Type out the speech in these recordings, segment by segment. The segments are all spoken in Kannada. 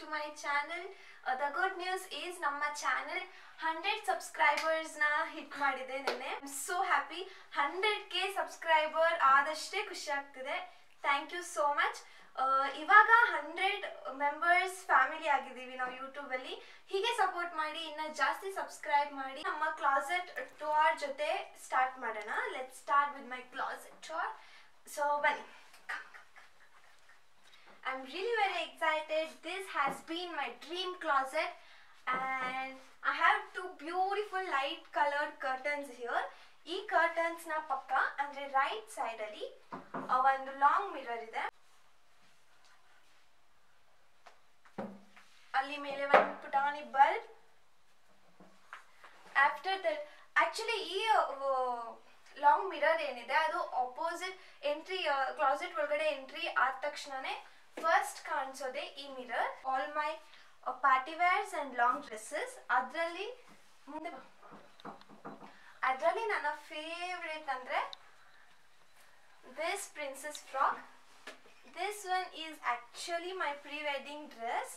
My channel the good news is ನಮ್ಮ ಚಾನಲ್ ಹಂಡ್ರೆಡ್ ಸಬ್ಸ್ಕ್ರೈಬರ್ಸ್ನ ಹಿಟ್ ಮಾಡಿದೆ ನೆನ್ನೆ so happy hundred K subscriber ಆದಷ್ಟೇ ಖುಷಿ ಆಗ್ತಿದೆ ಥ್ಯಾಂಕ್ ಯು ಸೋ ಮಚ್ ಇವಾಗ ಹಂಡ್ರೆಡ್ ಮೆಂಬರ್ಸ್ ಫ್ಯಾಮಿಲಿ ಆಗಿದ್ದೀವಿ ನಾವು ಯೂಟ್ಯೂಬಲ್ಲಿ ಹೀಗೆ ಸಪೋರ್ಟ್ ಮಾಡಿ ಇನ್ನು ಜಾಸ್ತಿ ಸಬ್ಸ್ಕ್ರೈಬ್ ಮಾಡಿ ನಮ್ಮ ಕ್ಲಾಸೆಟ್ ಟೂರ್ ಜೊತೆ ಸ್ಟಾರ್ಟ್ ಮಾಡೋಣ let start with my closet tour so ಬನ್ನಿ I'm really very excited. This has been my dream closet and I have two beautiful light colored curtains here. ಈ ಕರ್ಟನ್ಸ್ ನ ಪಕ್ಕ ಅಂದ್ರೆ ರೈಟ್ ಸೈಡ್ ಅಲ್ಲಿ ಆ, ಒಂದು ಲಾಂಗ್ ಮಿರರ್ ಇದೆ ಅಲ್ಲಿ ಮೇಲೆ ಒಂದು ಪುಟಾಣಿ ಬಲ್ಬ್ ಆಫ್ಟರ್ ದಟ್ ಆಕ್ಚುಲಿ ಈ ಲಾಂಗ್ ಮಿರರ್ ಏನಿದೆ ಅದು ಆಪೋಸಿಟ್ ಎಂಟ್ರಿ ಕ್ಲಾಸೆಟ್ ಒಳಗಡೆ ಎಂಟ್ರಿ ಆದ ತಕ್ಷಣನೇ ಫಸ್ಟ್ ಕಾಣಿಸೋದೆ ಈ mirror all my party wears and long dresses ಅದರಲ್ಲಿ ಮುಂದೆ ಬಾ ಅದರಲ್ಲಿ ನನ್ನ ಫೇವ್ರೇಟ್ ಅಂದ್ರೆ this princess frock this one is actually my pre wedding dress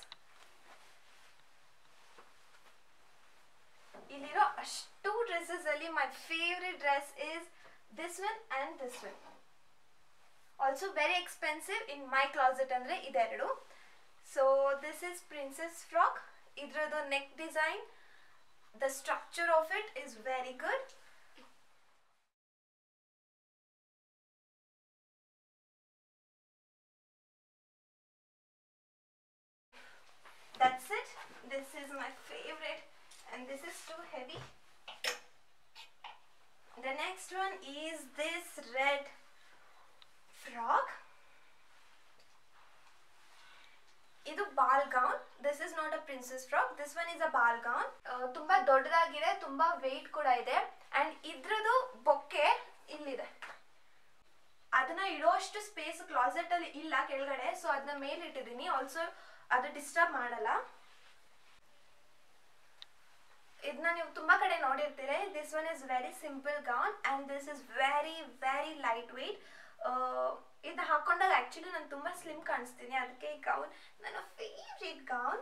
ಇಲ್ಲಿರೋ ಅಷ್ಟು ಡ್ರೆಸ್ಸಸ್ ಅಲ್ಲಿ my favourite dress is this one and this one also very expensive in my closet ಅಂದ್ರೆ ಇದೆರಡು so this is princess frock ಇದ್ರದ್ದು neck design the structure of it is very good That's it. This is my favorite and this is too heavy. The next one is this red frock. ಇದು ball gown this is not a princess frock this one is a ball gown ತುಂಬಾ ದೊಡ್ಡದಾಗಿದೆ ತುಂಬಾ ವೆಯ್ಟ್ ಕೂಡ ಇದೆ ಅಂಡ್ ಇದ್ರದ್ದು ಬೊಕ್ಕೆ ಇಲ್ಲಿದೆ ಅದನ್ನ ಇಡೋಷ್ಟು ಸ್ಪೇಸ್ ಕ್ಲಾಸೆಟ್ ಅಲ್ಲಿ ಇಲ್ಲ ಕೆಳಗಡೆ ಸೊ ಅದನ್ನ ಮೇಲೆ ಇಟ್ಟಿದ್ದೀನಿ ಆಲ್ಸೋ ಅದು ಡಿಸ್ಟರ್ಬ್ ಮಾಡಲ್ಲ ಇದನ್ನ ನೀವು ತುಂಬಾ ಕಡೆ ನೋಡಿರ್ತೀರಿ this one is very simple gown and this is very very light weight ಇದನ್ನ ಹಾಕೊಂಡಾಗ ಆಕ್ಚುಲಿ ನಾನು ತುಂಬಾ ಸ್ಲಿಮ್ ಕಾಣಿಸ್ತೀನಿ ಅದಕ್ಕೆ ಈ ಗೌನ್ ನನ್ನ ಫೇವ್ರೇಟ್ ಗೌನ್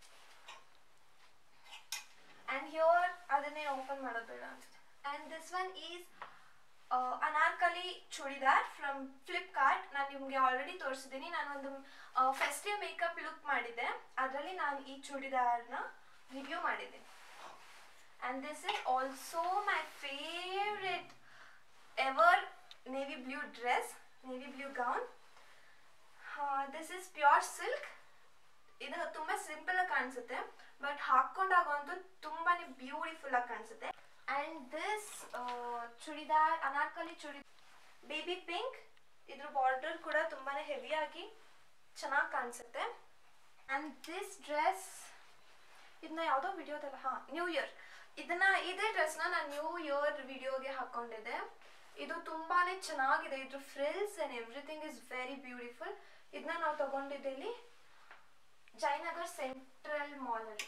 ಅಂಡ್ ಹ್ಯೋರ್ ಅದನ್ನೇ ಓಪನ್ ಮಾಡೋದು ಬೇಡ ಅನ್ಸುತ್ತೆ and this one is Anarkali churidar from Flipkart ನಾನು ನಿಮಗೆ ಆಲ್ರೆಡಿ ತೋರಿಸಿದ್ದೀನಿ ನಾನು ಒಂದು ಫೆಸ್ಟಿವ್ ಮೇಕಪ್ ಲುಕ್ ಮಾಡಿದ್ದೆ ಅದರಲ್ಲಿ ನಾನು ಈ ಚೂಡಿದಾರ್ನ ರಿವ್ಯೂ ಮಾಡಿದ್ದೀನಿ and this is also my favourite ever navy blue dress navy blue gown this is pure silk ಇದು ತುಂಬ ಸಿಂಪಲ್ ಆಗಿ ಕಾಣಿಸುತ್ತೆ ಬಟ್ ಹಾಕೊಂಡಾಗಂತೂ ತುಂಬಾನೇ ಬ್ಯೂಟಿಫುಲ್ ಆಗಿ ಕಾಣಿಸುತ್ತೆ and this churidar Anarkali chudi baby pink ಇದ್ರ ಬಾರ್ಡರ್ ಕೂಡ ತುಂಬಾನೇ ಹೆವಿಯಾಗಿ ಚೆನ್ನಾಗಿ ಕಾಣಿಸುತ್ತೆ ಅಂಡ್ ದಿಸ್ ಡ್ರೆಸ್ ಇದನ್ನ ಯಾವುದೋ ವಿಡಿಯೋದಲ್ಲ ಹಾಂ ನ್ಯೂ ಇಯರ್ ಇದನ್ನ ಇದೇ ಡ್ರೆಸ್ನ ನಾನು ನ್ಯೂ ಇಯರ್ ವಿಡಿಯೋಗೆ ಹಾಕೊಂಡಿದ್ದೆ ಇದು ತುಂಬಾನೇ ಚೆನ್ನಾಗಿದೆ ಇದ್ರ frills and everything is very beautiful ಇದನ್ನ ನಾವು ತಗೊಂಡಿದ್ದೆ ಇಲ್ಲಿ ಜಯನಗರ್ ಸೆಂಟ್ರಲ್ ಮಾಲ್ ಅಲ್ಲಿ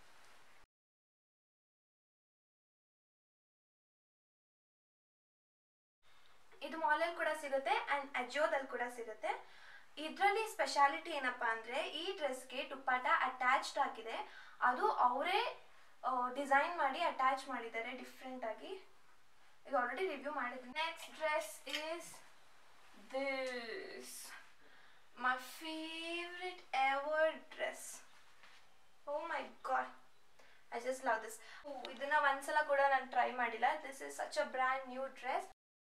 ಇದು ಮಾಲಲ್ಲಿ ಕೂಡ ಸಿಗುತ್ತೆ ಅಂಡ್ ಅಜಿಯೋದಲ್ಲಿ ಕೂಡ ಸಿಗುತ್ತೆ ಇದರಲ್ಲಿ ಸ್ಪೆಷಾಲಿಟಿ ಏನಪ್ಪಾ ಅಂದ್ರೆ ಈ ಡ್ರೆಸ್ಗೆ ದುಪ್ಪಟ ಅಟ್ಯಾಚ್ಡ್ ಆಗಿದೆ ಅದು ಅವರೇ ಡಿಸೈನ್ ಮಾಡಿ ಅಟ್ಯಾಚ್ ಮಾಡಿದ್ದಾರೆ ಡಿಫ್ರೆಂಟ್ ಆಗಿ ಈಗ ಆಲ್ರೆಡಿ ರಿವ್ಯೂ ಮಾಡಿದ್ದೀನಿ next dress is this my favourite ever dress oh my God I just love this ಇದನ್ನ ಒಂದ್ಸಲ ಕೂಡ ನಾನು ಟ್ರೈ ಮಾಡಿಲ್ಲ this is such a brand new dress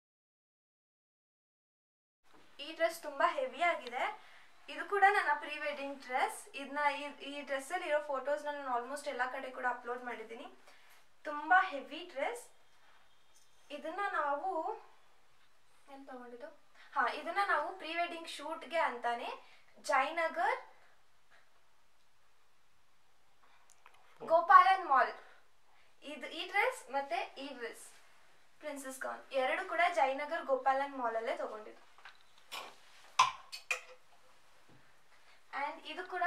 ಈ ಡ್ರೆಸ್ ತುಂಬಾ ಹೆವಿ ಆಗಿದೆ ಇದು ಕೂಡ ನನ್ನ ಪ್ರೀ ವೆಡ್ಡಿಂಗ್ ಡ್ರೆಸ್ ಇದನ್ನ ಈ ಡ್ರೆಸ್ಸಲ್ಲಿ ಇರೋ ಫೋಟೋಸ್ನ ನಾನು ಆಲ್ಮೋಸ್ಟ್ ಎಲ್ಲ ಕಡೆ ಕೂಡ ಅಪ್ಲೋಡ್ ಮಾಡಿದ್ದೀನಿ ತುಂಬಾ ಹೆವಿ ಡ್ರೆಸ್ ಇದನ್ನ ನಾವು ಎಲ್ಲಿ ತಗೊಂಡಿದ್ದು ಹಾ ಇದನ್ನ ನಾವು ಪ್ರೀ ವೆಡ್ಡಿಂಗ್ ಶೂಟ್ಗೆ ಅಂತಾನೆ ಜಯನಗರ್ ಗೋಪಾಲನ್ ಮಾಲ್ ಇದು ಈ ಡ್ರೆಸ್ ಮತ್ತೆ ಈ ಡ್ರೆಸ್ ಪ್ರಿನ್ಸಸ್ ಗೌನ್ ಎರಡು ಕೂಡ ಜಯನಗರ್ ಗೋಪಾಲನ್ ಮಾಲ್ ಅಲ್ಲೇ ತಗೊಂಡಿದ್ದು ಅಂಡ್ ಇದು ಕೂಡ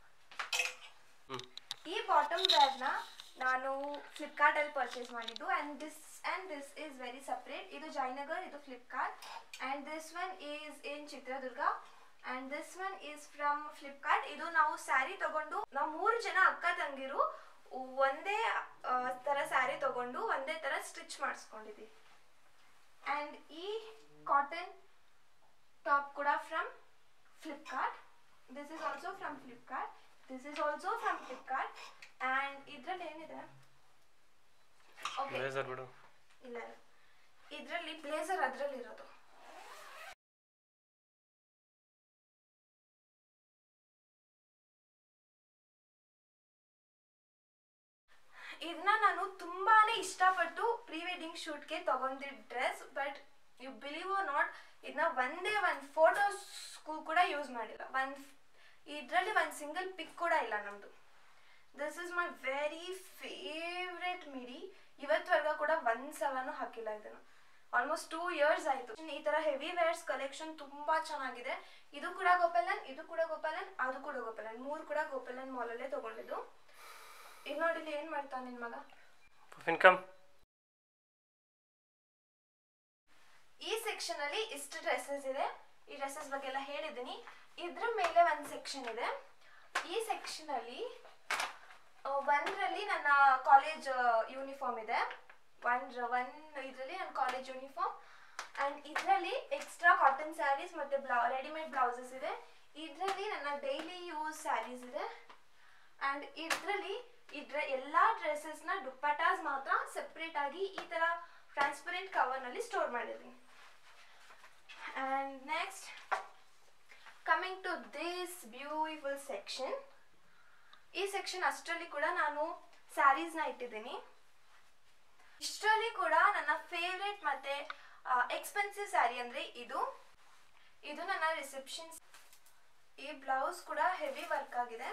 ಈ ಬಾಟಮ್ ನ ನಾನು ಫ್ಲಿಪ್ಕಾರ್ಟ್ ಅಲ್ಲಿ ಪರ್ಚೇಸ್ ಮಾಡಿದ್ದು and this and this is very separate ಇದು ಜಯನಗರ್ ಇದು Flipkart and this one is in Chitradurga and this one is from Flipkart ಇದು ನಾವು ಸ್ಯಾರಿ ತಗೊಂಡು ನಾವು ಮೂರು ಜನ ಅಕ್ಕ ತಂಗಿರು ಒಂದೇ ಆ, ತರ ಸ್ಯಾರಿ ತಗೊಂಡು ಒಂದೇ ತರ ಸ್ಟಿಚ್ ಮಾಡಿಸ್ಕೊಂಡಿದ್ದೀವಿ ಅಂಡ್ ಈ ಕಾಟನ್ ಟಾಪ್ ಕೂಡ from Flipkart this is also from Flipkart this is also from Flipkart and ಇದ್ರಲ್ಲಿ ಏನಿದೆ ಓಕೆ ಬ್ಲೇಸರ್ ಬಿಡು ಇಲ್ಲ ಇದರಲ್ಲಿ ಬ್ಲೇಸರ್ ಅದರಲ್ಲಿರೋದು ಇದನ್ನ ನಾನು ತುಂಬಾನೇ ಇಷ್ಟಪಟ್ಟು ಪ್ರೀ ವೆಡ್ಡಿಂಗ್ ಶೂಟ್ಗೆ ತಗೊಂಡಿದ್ದ dress but you believe not ಇದನ್ನ ಒಂದೇ ಒಂದು ಫೋಟೋಸ್ಗೂ ಕೂಡ ಯೂಸ್ ಮಾಡಿಲ್ಲ ಒಂದು ಇದರಲ್ಲಿ ಒಂದು ಸಿಂಗಲ್ ಪಿಕ್ ಕೂಡ ಇಲ್ಲ ನಮ್ಮದು this is my very favourite midi ಇವತ್ವರೆಗೂ ಕೂಡ ಒಂದು ಸಲನೂ ಹಾಕಿಲ್ಲ ಇದನ್ನು ಆಲ್ಮೋಸ್ಟ್ ಟೂ ಇಯರ್ಸ್ ಆಯಿತು ಈ ಥರ ಹೆವಿ ವೇರ್ಸ್ ಕಲೆಕ್ಷನ್ ತುಂಬ ಚೆನ್ನಾಗಿದೆ ಇದು ಕೂಡ ಗೋಪಾಲನ್ ಇದು ಕೂಡ ಗೋಪಾಲನ್ ಅದು ಕೂಡ ಗೋಪಾಲನ್ ಮೂರು ಕೂಡ ಗೋಪಾಲನ್ ಮಾಲಲ್ಲೇ ತೊಗೊಂಡಿದ್ದು ಇದು ನೋಡಿಲಿ ಏನು ಮಾಡ್ತಾನೆ ನಿನ್ನ ಮಗ ಇನ್ಕಮ್ ಈ ಸೆಕ್ಷನ್ ಅಲ್ಲಿ ಇಷ್ಟು ಡ್ರೆಸ್ಸಸ್ ಇದೆ ಈ ಡ್ರೆಸ್ಸಸ್ ಬಗ್ಗೆ ಎಲ್ಲ ಹೇಳಿದ್ದೀನಿ ಇದ್ರ ಮೇಲೆ ಒಂದು ಸೆಕ್ಷನ್ ಇದೆ ಈ ಸೆಕ್ಷನ್ ಅಲ್ಲಿ ಆ, ಒಂದ್ರಲ್ಲಿ ನನ್ನ ಕಾಲೇಜ್ ಯೂನಿಫಾರ್ಮ್ ಇದೆ ಒಂದ್ ಒನ್ ಇದರಲ್ಲಿ ನನ್ನ ಕಾಲೇಜ್ ಯೂನಿಫಾರ್ಮ್ ಅಂಡ್ ಇದರಲ್ಲಿ ಎಕ್ಸ್ಟ್ರಾ ಕಾಟನ್ ಸ್ಯಾರೀಸ್ ಮತ್ತೆ ಬ್ಲೌ ರೆಡಿಮೇಡ್ ಬ್ಲೌಸಸ್ ಇದೆ ಇದರಲ್ಲಿ ನನ್ನ ಡೈಲಿ ಯೂಸ್ ಸ್ಯಾರೀಸ್ ಇದೆ ಅಂಡ್ ಇದರಲ್ಲಿ ಇದ್ರ ಎಲ್ಲಾ ಡ್ರೆಸ್ಸಸ್ ನ ದುಪ್ಪಟಾಸ್ ಮಾತ್ರ ಸೆಪರೇಟ್ ಆಗಿ ಈ ತರ ಟ್ರಾನ್ಸ್ಪರೆಂಟ್ ಕವರ್ ನಲ್ಲಿ ಸ್ಟೋರ್ ಮಾಡಿದ್ದೀನಿ and next coming to this beautiful section ಈ ಸೆಕ್ಷನ್ ಅಷ್ಟರಲ್ಲಿ ಕೂಡ ನಾನು ಸ್ಯಾರೀಸ್ ನ ಇಟ್ಟಿದ್ದೀನಿ ಇಷ್ಟರಲ್ಲಿ ಕೂಡ ನನ್ನ ಫೇವ್ರೆಟ್ ಮತ್ತೆ ಎಕ್ಸ್ಪೆನ್ಸಿವ್ ಸ್ಯಾರಿ ಅಂದ್ರೆ ಇದು ಇದು ನನ್ನ ರಿಸೆಪ್ಷನ್ ಈ ಬ್ಲೌಸ್ ಕೂಡ ಹೆವಿ ವರ್ಕ್ ಆಗಿದೆ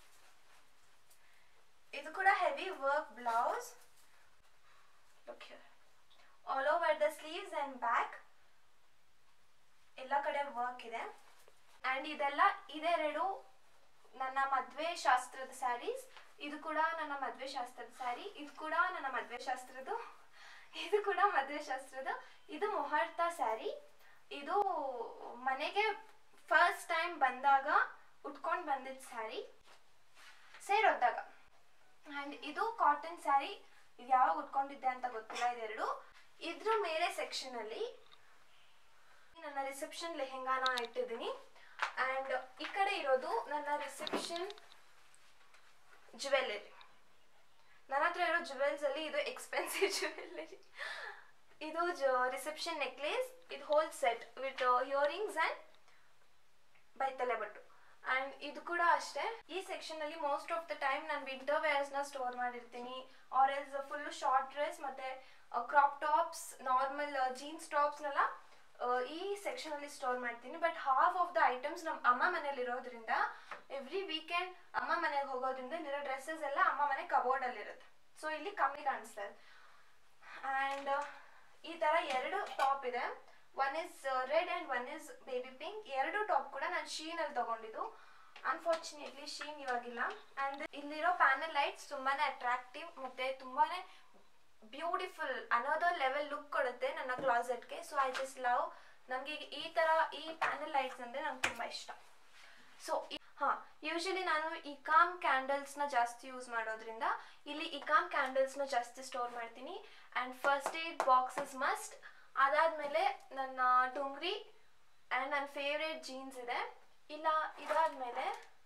ಇದು ಕೂಡ heavy work blouse look here all over the sleeves and back ಎಲ್ಲ ಕಡೆ ವರ್ಕ್ ಇದೆ ಅಂಡ್ ಇದೆಲ್ಲ ಇದೆರಡು ನನ್ನ ಮದ್ವೆ ಶಾಸ್ತ್ರದ ಸ್ಯಾರೀಸ್ ಇದು ಕೂಡ ನನ್ನ ಮದ್ವೆ ಶಾಸ್ತ್ರದ ಸ್ಯಾರಿ ಇದು ಕೂಡ ನನ್ನ ಮದ್ವೆ ಶಾಸ್ತ್ರದ್ದು ಇದು ಕೂಡ ಮದ್ವೆ ಶಾಸ್ತ್ರದ ಇದು ಮುಹೂರ್ತ ಸ್ಯಾರಿ ಇದು ಮನೆಗೆ ಫಸ್ಟ್ ಟೈಮ್ ಬಂದಾಗ ಉಟ್ಕೊಂಡು ಬಂದಿದ್ದ ಸ್ಯಾರಿ ಸೇರೋದಾಗ ಆ್ಯಂಡ್ ಇದು ಕಾಟನ್ ಸ್ಯಾರಿ ಇದು ಯಾವಾಗ ಉಟ್ಕೊಂಡಿದ್ದೆ ಅಂತ ಗೊತ್ತಿಲ್ಲ ಇದೆರಡು ಇದ್ರ ಮೇಲೆ ಸೆಕ್ಷನ್ ಅಲ್ಲಿ ನನ್ನ ರಿಸೆಪ್ಷನ್ ಲೆಹೆಂಗಾನ ಇಟ್ಟಿದ್ದೀನಿ ಆ್ಯಂಡ್ ಈ ಕಡೆ ಇರೋದು ನನ್ನ ರಿಸೆಪ್ಷನ್ ಜುವೆಲ್ಲರಿ ನನ್ನ ಹತ್ರ ಇರೋ ಜುವೆಲ್ಸ್ ಅಲ್ಲಿ ಇದು ಎಕ್ಸ್ಪೆನ್ಸಿವ್ ಜುವೆಲ್ಲರಿ ಇದು ರಿಸೆಪ್ಷನ್ ನೆಕ್ಲೇಸ್ ಇದು whole set with earrings and ಬೈತಲೆ ಬಟ್ಟು ಅಂಡ್ ಇದು ಕೂಡ ಅಷ್ಟೇ ಈ ಸೆಕ್ಷನ್ ಅಲ್ಲಿ ಮೋಸ್ಟ್ ಆಫ್ ದ ಟೈಮ್ ನಾನು ವಿಂಟರ್ ವೇರ್ಸ್ ನ ಸ್ಟೋರ್ ಮಾಡಿರ್ತೀನಿ or else full short dress ಮತ್ತೆ ಕ್ರಾಪ್ ಟಾಪ್ಸ್ ನಾರ್ಮಲ್ ಜೀನ್ಸ್ ಟಾಪ್ಸ್ನೆಲ್ಲ ಈ ಸೆಕ್ಷನ್ ಅಲ್ಲಿ ಸ್ಟೋರ್ ಮಾಡ್ತೀನಿ but half of the items ನಮ್ಮ ಅಮ್ಮ ಮನೇಲಿ ಇರೋದ್ರಿಂದ ಎವ್ರಿ ವೀಕೆಂಡ್ ಅಮ್ಮ ಮನೆಗೆ ಹೋಗೋದ್ರಿಂದ ಇಲ್ಲಿರೋ ಡ್ರೆಸ್ಸಸ್ ಎಲ್ಲ ಅಮ್ಮ ಮನೆ ಕಬೋರ್ಡ್ ಅಲ್ಲಿ ಇರುತ್ತೆ ಸೊ ಇಲ್ಲಿ ಕಮ್ಮಿ ಕಾಣಿಸ್ತಾ ಇದೆ ಆ್ಯಂಡ್ ಈ ತರ ಎರಡು ಟಾಪ್ ಇದೆ one is red and one is baby pink ಎರಡು ಟಾಪ್ ಕೂಡ ನಾನು ಶೀನ್ ಅಲ್ಲಿ ತಗೊಂಡಿದ್ದು ಅನ್ಫಾರ್ಚುನೇಟ್ಲಿ ಶೀನ್ ಇವಾಗಿಲ್ಲ ಅಂಡ್ ಇಲ್ಲಿರೋ ಪ್ಯಾನಲ್ ಲೈಟ್ಸ್ ತುಂಬಾನೇ ಅಟ್ರಾಕ್ಟಿವ್ ಮತ್ತೆ ತುಂಬಾನೇ ಬ್ಯೂಟಿಫುಲ್ ಅನದರ್ ಲೆವೆಲ್ ಲುಕ್ ಕೊಡುತ್ತೆ ನನ್ನ ಕ್ಲಾಸೆಟ್ಗೆ ಸೊ ಐ ಜಸ್ಟ್ ಲವ್ ನನಗೆ ಈ ತರ ಈ ಪ್ಯಾನಲ್ ಲೈಟ್ಸ್ ಅಂದ್ರೆ ನಂಗೆ ತುಂಬಾ ಇಷ್ಟ ಸೊ ಹಾ ಯೂಶಲಿ ನಾನು ಇಕಾಮ್ ಕ್ಯಾಂಡಲ್ಸ್ ನ ಜಾಸ್ತಿ ಯೂಸ್ ಮಾಡೋದ್ರಿಂದ ಇಲ್ಲಿ ಇಕಾಮ್ ಕ್ಯಾಂಡಲ್ಸ್ ನ ಜಾಸ್ತಿ ಸ್ಟೋರ್ ಮಾಡ್ತೀನಿ and first aid boxes must ಅದಾದ್ಮೇಲೆ ನನ್ನ ಟುಂಗ್ರಿ ಅಂಡ್ ನನ್ನ ಫೇವ್ರೇಟ್ ಜೀನ್ಸ್ ಇದೆ ಇಲ್ಲ ಇದಾದ್ಮೇಲೆ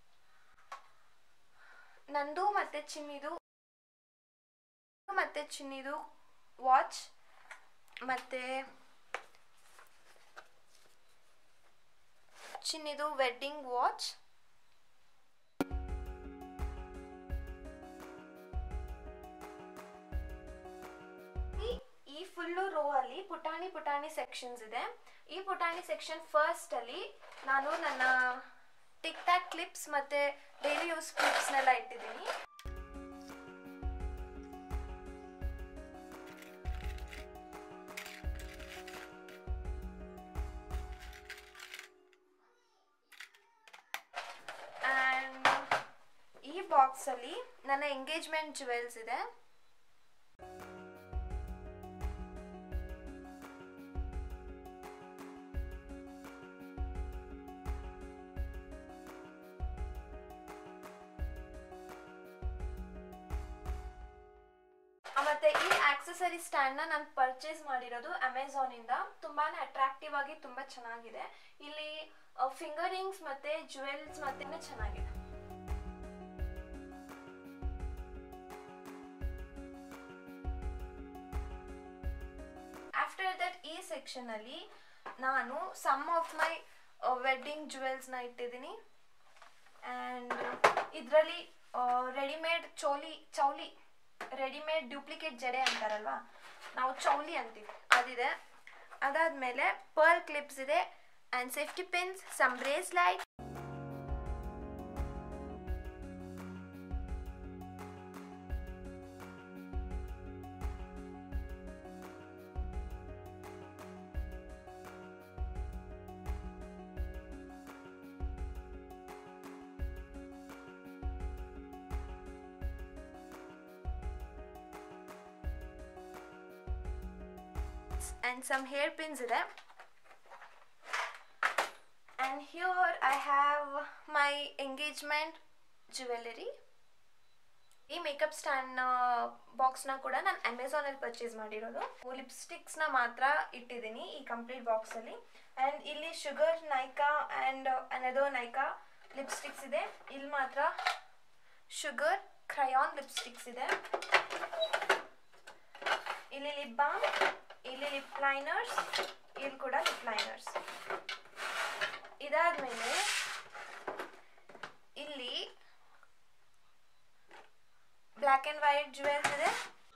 ನಂದು ಮತ್ತೆ ಚಿನ್ನಿದು ಮತ್ತೆ ಚಿನ್ನಿದು ವಾಚ್ ಮತ್ತೆ ಚಿನ್ನಿದು ವೆಡ್ಡಿಂಗ್ ವಾಚ್ ಈ- ಈ ಫುಲ್ಲು ರೋ ಅಲ್ಲಿ ಪುಟಾಣಿ ಪುಟಾಣಿ ಸೆಕ್ಷನ್ಸ್ ಇದೆ ಈ ಪುಟಾಣಿ ಸೆಕ್ಷನ್ ಫಸ್ಟ್ ಅಲ್ಲಿ ನಾನು ನನ್ನ ಟಿಕ್ ಟ್ಯಾಕ್ ಕ್ಲಿಪ್ಸ್ ಮತ್ತೆ ಡೈಲಿ ಯೂಸ್ ಕ್ಲಿಪ್ಸ್ನೆಲ್ಲ ಇಟ್ಟಿದ್ದೀನಿ ಆ್ಯಂಡ್ ಈ ಬಾಕ್ಸಲ್ಲಿ ನನ್ನ ಎಂಗೇಜ್ಮೆಂಟ್ ಜುವೆಲ್ಸ್ ಇದೆ ಮತ್ತೆ ಈ ಆಕ್ಸೆಸರಿ ಸ್ಟ್ಯಾಂಡ್ನ ನಾನು ಪರ್ಚೇಸ್ ಮಾಡಿರೋದು ಅಮೆಝಾನಿಂದ ತುಂಬಾನೇ ಅಟ್ರಾಕ್ಟಿವ್ ಆಗಿ ತುಂಬಾ ಚೆನ್ನಾಗಿದೆ ಇಲ್ಲಿ ಫಿಂಗರಿಂಗ್ಸ್ ಮತ್ತೆ ಜುವೆಲ್ಸ್ ಮತ್ತೆ ಚೆನ್ನಾಗಿದೆ ಆಫ್ಟರ್ ದಟ್ ಈ ಸೆಕ್ಷನ್ ಅಲ್ಲಿ ನಾನು ಸಮ್ ಆಫ್ ಮೈ ವೆಡ್ಡಿಂಗ್ ಜುವೆಲ್ಸ್ನ ಇಟ್ಟಿದ್ದೀನಿ ಆ್ಯಂಡ್ ಇದರಲ್ಲಿ ರೆಡಿಮೇಡ್ ಚೋಲಿ ಚೌಲಿ ರೆಡಿಮೇಡ್ ಡ್ಯೂಪ್ಲಿಕೇಟ್ ಜಡೆ ಅಂತಾರಲ್ವಾ ನಾವು ಚೌಲಿ ಅಂತೀವಿ ಅದಿದೆ ಅದಾದಮೇಲೆ ಪರ್ಲ್ ಕ್ಲಿಪ್ಸ್ ಇದೆ and safety pins some bracelet and some hairpins ಇದೆ and here I have my engagement jewelry ಈ ಮೇಕಪ್ ಸ್ಟ್ಯಾಂಡ್ ಬಾಕ್ಸ್ನ ಕೂಡ ನಾನು ಅಮೆಝಾನಲ್ಲಿ ಪರ್ಚೇಸ್ ಮಾಡಿರೋದು ಲಿಪ್ಸ್ಟಿಕ್ಸ್ನ ಮಾತ್ರ ಇಟ್ಟಿದ್ದೀನಿ ಈ ಕಂಪ್ಲೀಟ್ ಬಾಕ್ಸಲ್ಲಿ ಆ್ಯಂಡ್ ಇಲ್ಲಿ ಶುಗರ್ ನೈಕಾ ಆ್ಯಂಡ್ ಅನದೋ ನೈಕಾ ಲಿಪ್ಸ್ಟಿಕ್ಸ್ ಇದೆ ಇಲ್ಲಿ ಮಾತ್ರ ಶುಗರ್ ಕ್ರಯಾನ್ ಲಿಪ್ಸ್ಟಿಕ್ಸ್ ಇದೆ ಇಲ್ಲಿ ಲಿಪ್ ಬಾಮ್ ಇಲ್ಲಿ ಲಿಪ್ ಲೈನರ್ಸ್ ಇಲ್ಲಿ ಕೂಡ ಲಿಪ್ ಲೈನರ್ಸ್ ಇದಾದ್ಮೇಲೆ ಇಲ್ಲಿ ಬ್ಲ್ಯಾಕ್ ಆ್ಯಂಡ್ ವೈಟ್ ಜುವೆಲ್ಸ್ ಇದೆ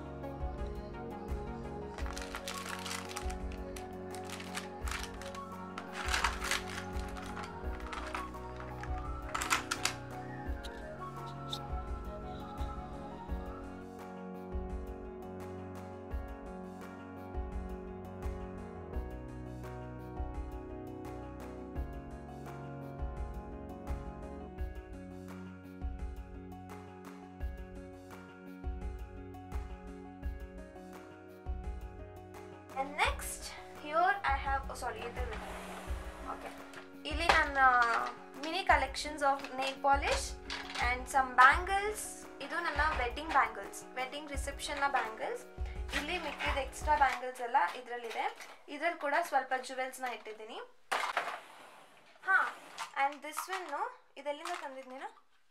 And next, here I have, oh sorry, ಇದು ಓಕೆ ಇಲ್ಲಿ ನನ್ನ mini collections of nail polish and some bangles ಇದು ನನ್ನ ವೆಡ್ಡಿಂಗ್ ಬ್ಯಾಂಗಲ್ಸ್ ವೆಡ್ಡಿಂಗ್ ರಿಸೆಪ್ಷನ್ನ ಬ್ಯಾಂಗಲ್ಸ್ ಇಲ್ಲಿ ಮಿಕ್ಕಿದ ಎಕ್ಸ್ಟ್ರಾ ಬ್ಯಾಂಗಲ್ಸ್ ಎಲ್ಲ ಇದರಲ್ಲಿದೆ ಇದರಲ್ಲಿ ಕೂಡ ಸ್ವಲ್ಪ ಜುವೆಲ್ಸ್ನ ಇಟ್ಟಿದ್ದೀನಿ ಹಾಂ ಆ್ಯಂಡ್ ದಿಸ್ ವಿನ್ನು ಇದೆಲ್ಲಿಂದ ತಂದಿದ್ದೀನ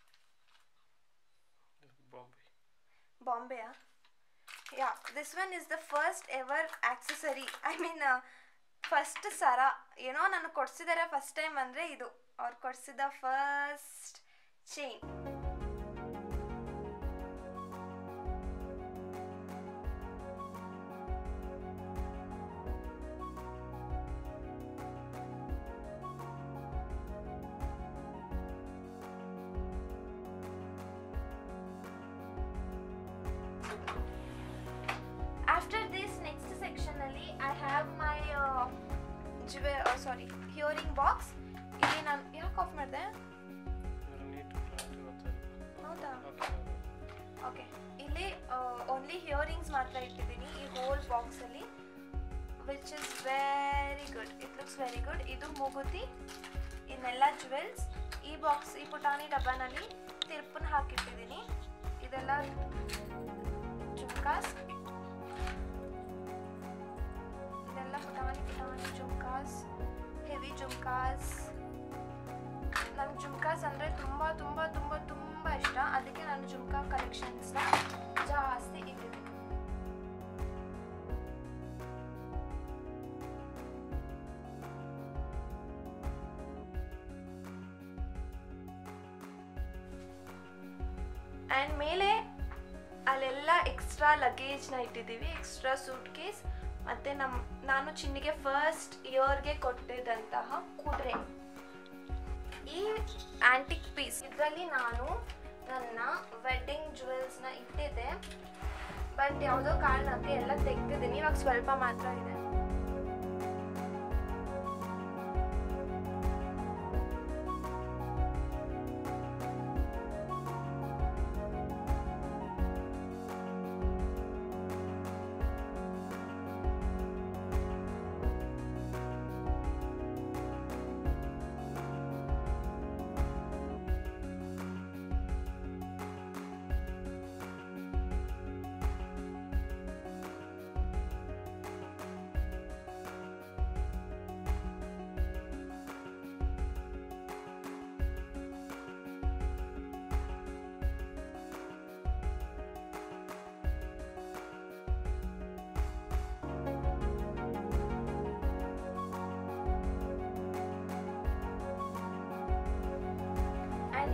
ಬಾಂಬೆ ಬಾಂಬೆಯಾ yeah this one is the first ever accessory I mean first ಸರ ಏನೋ ನನಗೆ ಕೊಡ್ಸಿದ್ದಾರೆ ಫಸ್ಟ್ ಟೈಮ್ ಅಂದರೆ ಇದು ಅವ್ರು ಕೊಡ್ಸಿದ first chain after this next ಸೆಕ್ಷನಲ್ಲಿ ಐ ಹ್ಯಾವ್ ಮೈ ಜುವೆ ಸಾರಿ ಹಿಯರಿಂಗ್ ಬಾಕ್ಸ್ ಇಲ್ಲಿ ನಾನು ಯಾಕೆ ಆಫ್ ಮಾಡಿದೆ ನೀಟ್ ಕ್ಲಾರಿಟಿ ಗೊತ್ತಾಯಿಲ್ಲ ಹೌದಾ ಓಕೆ ಓಕೆ ಇಲ್ಲಿ ಓನ್ಲಿ ಹಿಯರಿಂಗ್ಸ್ ಮಾತ್ರ ಇಟ್ಟಿದ್ದೀನಿ ಈ ಹೋಲ್ ಬಾಕ್ಸಲ್ಲಿ which is very good it looks very good ಇದು ಮೂಗುತಿ ಇನ್ನೆಲ್ಲ ಜುವೆಲ್ಸ್ ಈ ಬಾಕ್ಸ್ ಈ ಪುಟಾಣಿ ಡಬ್ಬನಲ್ಲಿ ತಿರುಪನ್ನ ಹಾಕಿಟ್ಟಿದ್ದೀನಿ ಇದೆಲ್ಲ ಜುಮ್ಕಾಸ್ ಇದೆಲ್ಲ ಪುಟಾಣಿ ಪುಟಾಣಿ ಜುಮ್ಕಾಸ್ ಹೆವಿ ಜುಮ್ಕಾಸ್ ನಂಗೆ ಜುಮ್ಕಾಸ್ ಅಂದರೆ ತುಂಬ ತುಂಬ ತುಂಬ ತುಂಬ ಇಷ್ಟ ಅದಕ್ಕೆ ನಾನು ಜುಮ್ಕಾ ಕಲೆಕ್ಷನ್ಸ್ನ ಜಾಸ್ತಿ ಇಟ್ಟಿದ್ದೀನಿ ಆ್ಯಂಡ್ ಮೇಲೆ ಅಲ್ಲೆಲ್ಲ ಎಕ್ಸ್ಟ್ರಾ ಲಗೇಜ್ನ ಇಟ್ಟಿದ್ದೀವಿ ಎಕ್ಸ್ಟ್ರಾ ಸೂಟ್ ಕೇಸ್ ಮತ್ತು ನಮ್ಮ ನಾನು ಚಿನ್ನಿಗೆ ಫಸ್ಟ್ ಇಯರ್ಗೆ ಕೊಟ್ಟಿದ್ದಂತಹ ಕುದುರೆ ಈ ಆಂಟಿಕ್ ಪೀಸ್ ಇದರಲ್ಲಿ ನಾನು ನನ್ನ ವೆಡ್ಡಿಂಗ್ ಜುವೆಲ್ಸ್ನ ಇಟ್ಟಿದ್ದೆ ಬಟ್ ಯಾವುದೋ ಕಾರಣಕ್ಕೆ ಎಲ್ಲ ತೆಗ್ದಿದ್ದೀನಿ ಇವಾಗ ಸ್ವಲ್ಪ ಮಾತ್ರ ಇದೆ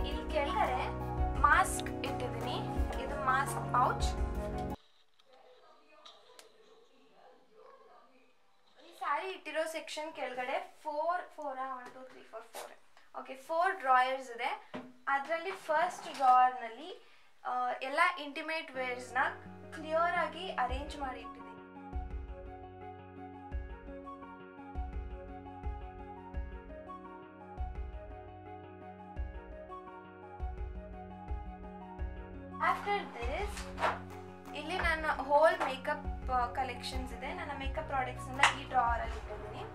ಇಲ್ಲಿ ಕೆಳಗಡೆ ಮಾಸ್ಕ್ ಇಟ್ಟಿದ್ದೀನಿ ಇದು ಮಾಸ್ಕ್ ಪೌಚ್ ಈ ಸ್ಯಾರಿ ಇಟ್ಟಿರೋ ಸೆಕ್ಷನ್ ಕೆಳಗಡೆ four four one two three four four okay four drawers ಇದೆ ಅದರಲ್ಲಿ ಫಸ್ಟ್ ಡ್ರಾಯರ್ನಲ್ಲಿ ಎಲ್ಲ ಇಂಟಿಮೇಟ್ ವೇರ್ಸ್ನ ಕ್ಲಿಯರ್ ಆಗಿ ಅರೇಂಜ್ ಮಾಡಿ ಇಟ್ಟಿದ್ದೀನಿ ಆಫ್ಟರ್ ದಿಸ್ ಇಲ್ಲಿ ನನ್ನ ಹೋಲ್ ಮೇಕಪ್ ಕಲೆಕ್ಷನ್ಸ್ ಇದೆ ನನ್ನ ಮೇಕಪ್ ಪ್ರಾಡಕ್ಟ್ಸ್ ಎಲ್ಲ ಈ ಡ್ರಾವರ್ ಅಲ್ಲಿ ಇಟ್ಟಿದ್ದೀನಿ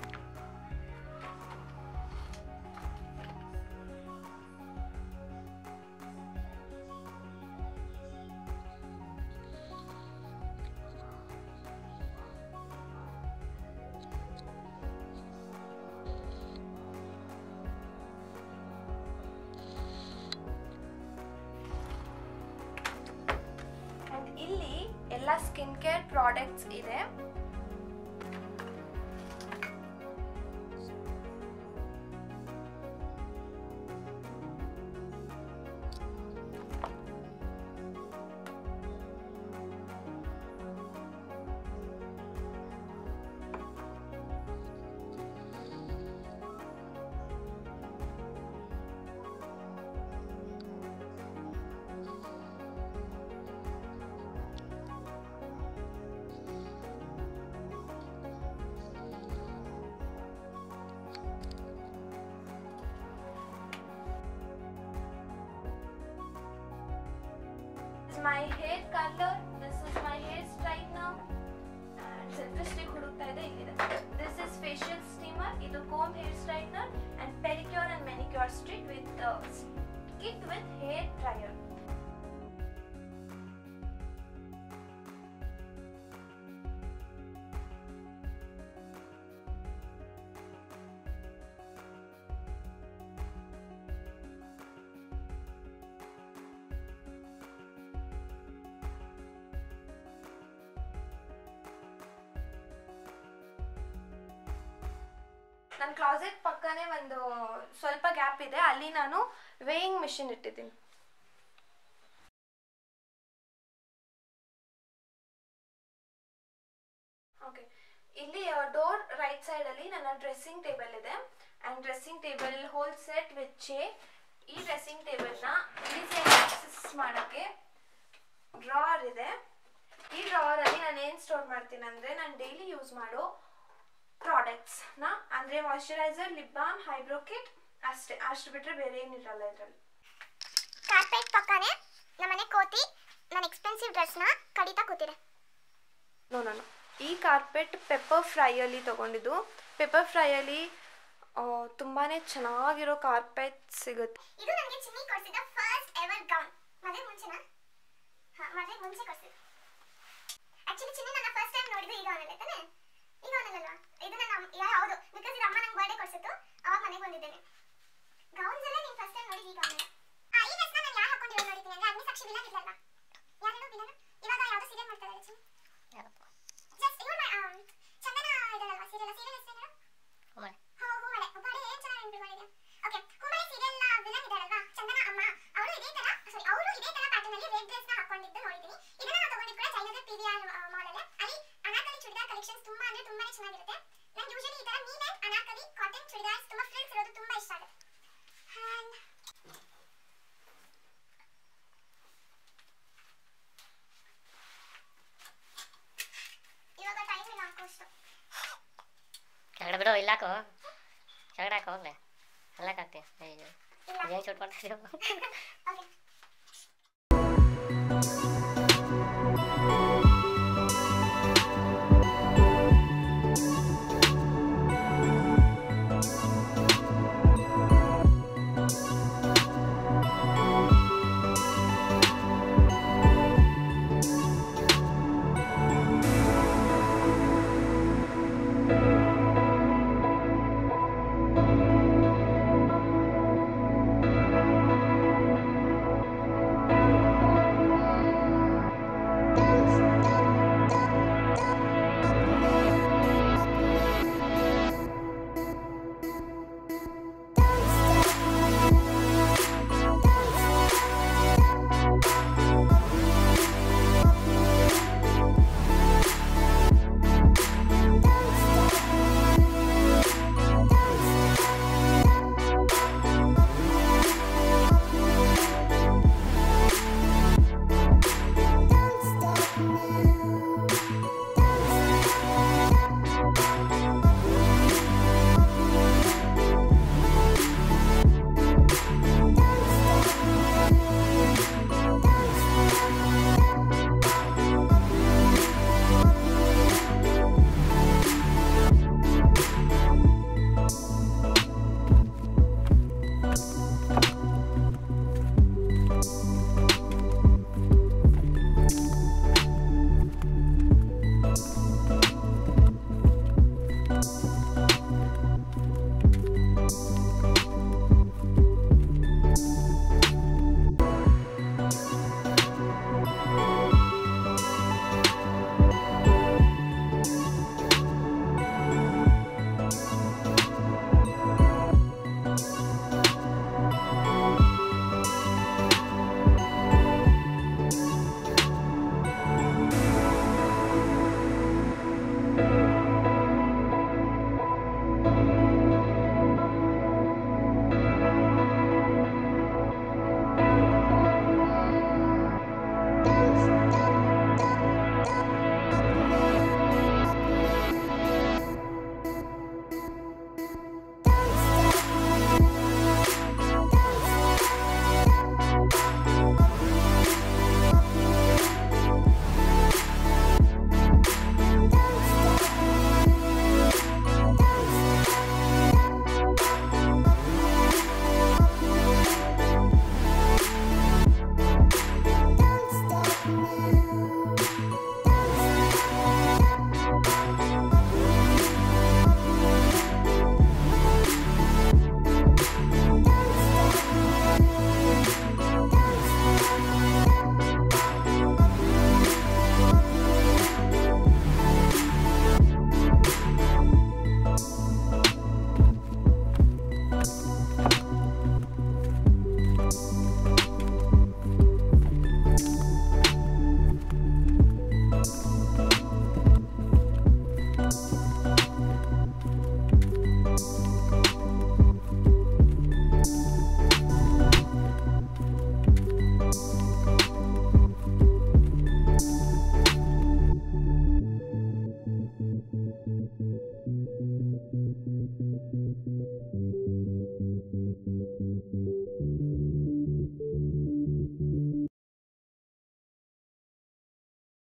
ಅಂಡ್ ಇಲ್ಲಿ ಎಲ್ಲ ಸ್ಕಿನ್ ಕೇರ್ ಪ್ರಾಡಕ್ಟ್ಸ್ ಇದೆ is my hair color this is my hair straightener and simplistic ಹುಡುಕ್ತಾ ಇದೆ ಇಲ್ಲಿದೆ this is facial steamer ಇದು comb hair straightener and pedicure and manicure street with uh, kit with hair dryer ನನ್ನ ಕ್ಲಾಸೆಟ್ ಪಕ್ಕನೇ ಒಂದು ಸ್ವಲ್ಪ ಗ್ಯಾಪ್ ಇದೆ ಅಲ್ಲಿ ನಾನು ವೇಯಿಂಗ್ ಮಿಷಿನ್ ಇಟ್ಟಿದ್ದೀನಿ ಓಕೆ ಇಲ್ಲಿ ಡೋರ್ ರೈಟ್ ಸೈಡ್ ಅಲ್ಲಿ ನನ್ನ ಡ್ರೆಸ್ಸಿಂಗ್ ಟೇಬಲ್ ಇದೆ and dressing table whole set with ಚೇ ಈ ಡ್ರೆಸ್ಸಿಂಗ್ ಟೇಬಲ್ನ ಈಸಿಯಾಗಿ ಆಕ್ಸೆಸ್ ಮಾಡೋಕ್ಕೆ ಡ್ರಾವರ್ ಇದೆ ಈ ಡ್ರಾವರ್ ಅಲ್ಲಿ ನಾನು ಏನು ಸ್ಟೋರ್ ಮಾಡ್ತೀನಿ ಅಂದರೆ ನಾನು ಡೈಲಿ ಯೂಸ್ ಮಾಡೋ ಪ್ರಾಡಕ್ಟ್ಸ್ನ ಅಂದರೆ moisturiser lip balm eyebrow kit ಅಷ್ಟೇ ಅಷ್ಟು ಬಿಟ್ಟರೆ ಬೇರೆ ಏನಿರಲ್ಲ ಇದರಲ್ಲಿ ಕಾರ್ಪೆಟ್ ಪಕ್ಕನೇ ನಮ್ಮನೆ ಕೋತಿ ನನ್ನ ಎಕ್ಸ್ಪೆನ್ಸಿವ್ ಡ್ರೆಸ್ನ ಕಡಿತಾ ಕೂತಿದೆ ನೋ ನಾನು ಈ ಕಾರ್ಪೆಟ್ ಪೆಪ್ಪರ್ ಫ್ರೈಯಲ್ಲಿ ತೊಗೊಂಡಿದ್ದು ಪೆಪ್ಪರ್ ಫ್ರೈಯಲ್ಲಿ ತುಂಬಾ ಚೆನ್ನಾಗಿರೋ ಕಾರ್ಪೆಟ್ ಸಿಗುತ್ತೆ ಇದು ನನಗೆ ಚಿನ್ನಿ ಕೊಡಿಸಿದ ಫಸ್ಟ್ ಎವರ್ ಗೌನ್ ಮದುವೆ ಮುಂಚೆನಾ ಹಾಂ ಮದುವೆ ಮುಂಚೆ ಕೊಡಿಸಿದ್ದು ಆಕ್ಚುಲಿ ಚಿನ್ನಿ ನನ್ನ ಫಸ್ಟ್ ಟೈಮ್ ನೋಡಿದ್ದು ಈಗ ಅವನಲ್ಲೇ ತಾನೆ ಈಗ ಅವನಲ್ಲಲ್ವಾ ಇದು ನನ್ನ ಅಮ್ಮ- ಯಾ- ಹೌದು ಬಿಕಾಸ್ ಇದು ಅಮ್ಮ ನಂಗೆ ಬರ್ಡೇ ಕೊಡಿಸಿತ್ತು ಅವಾಗ ಮನೆಗೆ ಬಂದಿದ್ದೇನೆ ಗೌನ್ಸ್ ಎಲ್ಲ ನೀನು ಫಸ್ಟ್ ಟೈಮ್ ನೋಡಿದ್ದು ಈಗ ಅವನಲ್ಲ ಆ ಈ ಡ್ರೆಸ್ನ ನಾನು ಯಾರು ಹಾಕೊಂಡಿರೋ ನೋಡಿದ್ದೀನಿ ಅಂದ್ರೆ ಅಗ್ನಿ ಸಾಕ್ಷಿ ವಿಲನ್ ಇಲ್ಲಲ್ಲ ಯಾರು ವಿಲನ್ ಇವಾಗ ಯಾವ್ದೋ ಸೀರಿಯಲ್ ಮಾಡ್ತಾ ಇದ್ದಾರೆ ಚಿನ್ನಿ ಜಸ್ಟ್ ಇವ್ರು ಚಂದನ ಇದಳಲ್ವಾ ಸೀರಿಯಲ್ ಸೀರಿಯಲ್ ಹೆಸರು ಹಾ ಹೂಮಳೆ ಒಬ್ಬಳೆ ಏನ್ ಚೆನ್ನಾಗಿ ನೆನಪಿಕೊಂಡಿದೆ ಓಕೆ ಹೂಮಳೆ ಸೀರಿಯಲ್ ವಿಲನ್ ಇದ್ದಾಳಲ್ವಾ ಚಂದನ ಅಮ್ಮ ಅವಳು ಇದೇ ತರ ಸಾರಿ ಅವರು ಇದೇ ತರ ಪ್ಯಾಟರ್ನ್ ಅಲ್ಲಿ ರೆಡ್ ಡ್ರೆಸ್ ನ ಹಾಕೊಂಡಿದ್ದು ನೋಡಿದ್ದೀನಿ ಇದನ್ನ ನಾವು ತಗೊಂಡಿದ್ದು ಕೂಡ Jayanagar P V R mall ಅಲ್ಲಿ ಅಲ್ಲಿ ಅನಾರ್ಕಲಿ ಚೂಡಿದಾರ್ ಕಲೆಕ್ಷನ್ಸ್ ತುಂಬಾ ಅಂದ್ರೆ ತುಂಬಾನೇ ಚೆನ್ನಾಗಿರುತ್ತೆ ನಂಗೆ ಯೂಶಲಿ ಈ ತರ neat and anarkali cotton churidars ತುಂಬಾ ಫ್ರಿಲ್ಸ್ ಇರೋದು ತುಂಬಾ ಇಷ್ಟ ಆಗುತ್ತೆ And ಇವಾಗ ಟೈಮ್ ಇಲ್ಲ ಅಷ್ಟು ಕೆಳಗಡೆ ಬಿಡು ಇಲ್ಲಾಕು ಕೆಳಗಡೆ ಹಾಕೋ ಹೋಗ್ಲೆ ಅಲ್ಲಾಕಾಗ್ತಿ ಅಯ್ಯೋ ಇಲ್ಲ ಏನು ಶೂಟ್ ಮಾಡ್ತಿದ್ದೀವಿ ಓಕೆ